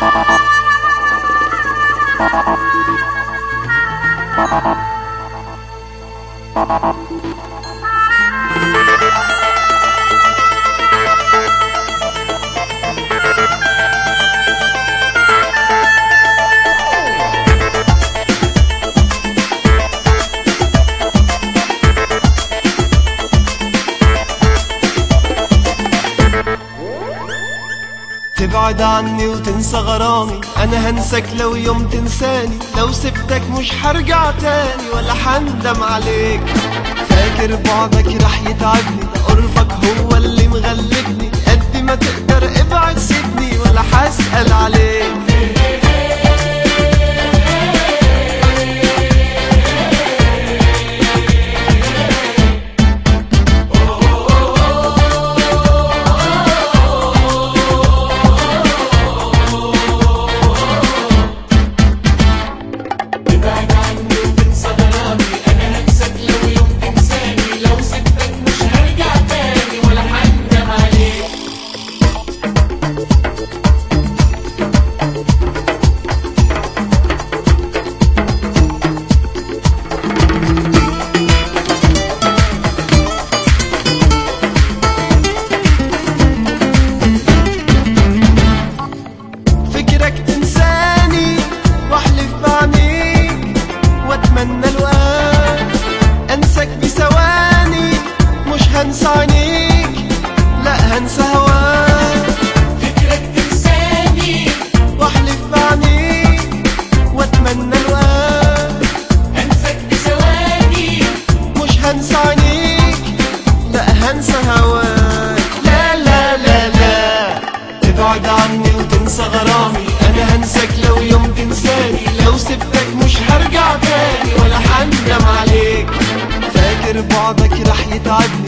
تبعد عني وتنسى غرامي انا هنسك لو يوم تنساني لو سبتك مش هرجع تاني ولا حندم عليك فاكر بعدك رح يتعبني ده قربك هو اللي مغلبني قد ما تقدر ابعد سيبني ولا حسأل عليك ابعد عني وتنسى غرامي انا هنساك لو يوم تنساني لو سبتك مش هرجع تاني ولا هندم عليك فكرك تنساني واحلف بعينيك واتمنى الوقت انساك بثواني مش هنسى عينيك لا هنسى هواك فكرك تنساني واحلف بعينيك واتمنى الوقت انساك بثواني مش هنسى عينيك لا هنسى هواك لا لا لا لا تبعد عني وتنسى غرامي انا هنساك لو يوم تنساني لو سبتك مش هرجع تاني ولا حندم عليك فاكر بعدك رح يتعبني